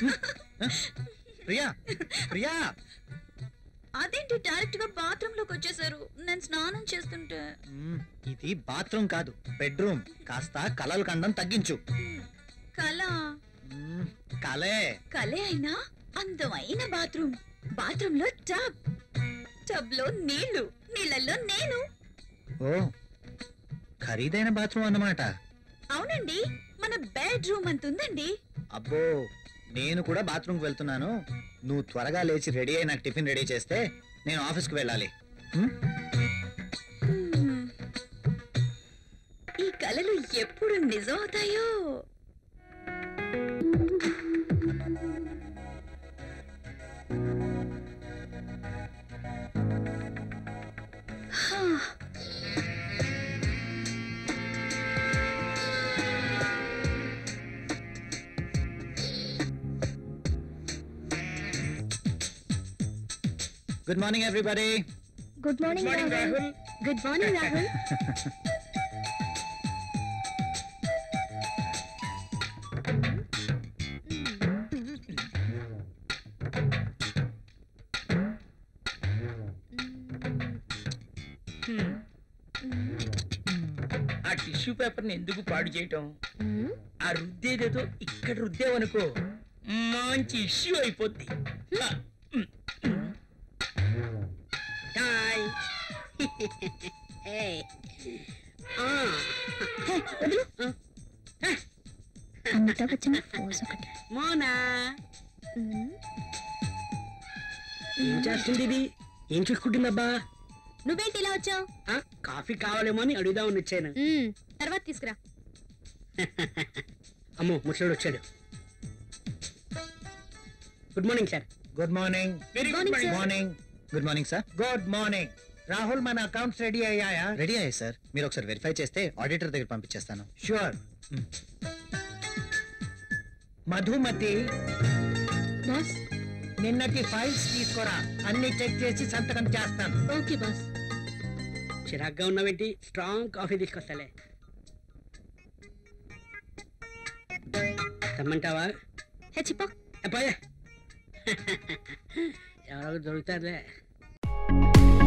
ప్రియా ప్రియా అదేంటి డైరెక్ట్ గా బాత్రూమ్ లోకి వచ్చేసారు నేను స్నానం చేస్తుంటే మ్మ్, ఇది బాత్రూమ్ కాదు బెడ్రూమ్ కాస్త కలలు కండం తగ్గించు కళ మ్మ్, కలే కలే అయినా అందమైన బాత్రూమ్ బాత్రూమ్ లో టబ్ టబ్ లో నీళ్లు నీళ్ళల్లో నేను ఓ ఖరీదైన బాత్రూమ్ అన్నమాట అవునండి మన బెడ్రూమ్ అంత ఉందండి అబ్బో నేను కూడా బాత్రూమ్కి వెళ్తున్నాను నువ్వు త్వరగా లేచి రెడీ అయి నాకు టిఫిన్ రెడీ చేస్తే నేను ఆఫీస్కి వెళ్ళాలి మ్మ్? హ్మ్. ఈ కలలు ఎప్పుడు నిజం అవుతాయో హా. Good morning everybody good morning Rahul good morning Rahul ఆ టిష్యూ పేపర్ ని ఎందుకు పాడు చేయటం ఆ రుద్దేదేదో ఇక్కడ రుద్దేవనుకో మంచి ఇష్యూ అయిపోద్ది ఆ, ఉమ్, ఉమ్. హాయ్. ఏయ్. ఆ, అంతా వచ్చిన ఫోర్స్ ఒకటి మోనా ఏం చేస్తుంది ఇది ఏం చూసుకుంటుందబ్బా నువ్వేంటి ఇలా వచ్చావు ఆ, కాఫీ కావాలేమో అని అడుగుదామని వచ్చాను తర్వాత తీసుకురా అమ్మో ముసలాడు వచ్చాడు good morning sir good morning very Good morning, sir. Morning good morning sir good morning Rahul మన అకౌంట్స్ రెడీ అయ్యాయా రెడీ అయ్యాయి సార్ మీరు ఒకసారి వెరిఫై చేస్తే ఆడిటర్ దగ్గర పంపించేస్తాను షూర్ Hmm. మధుమతి బాస్ నిన్నటి ఫైల్స్ తీసుకురా అన్ని చెక్ చేసి సంతకం చేస్తాను ఓకే బాస్ చిరాగ్గా ఉన్నావేంటి స్ట్రాంగ్ కాఫీ తీసుకొస్తాలే తెమ్మంటావా హెచ్చిపో అబ్బాయే ఎవరో దొరుకుతారులే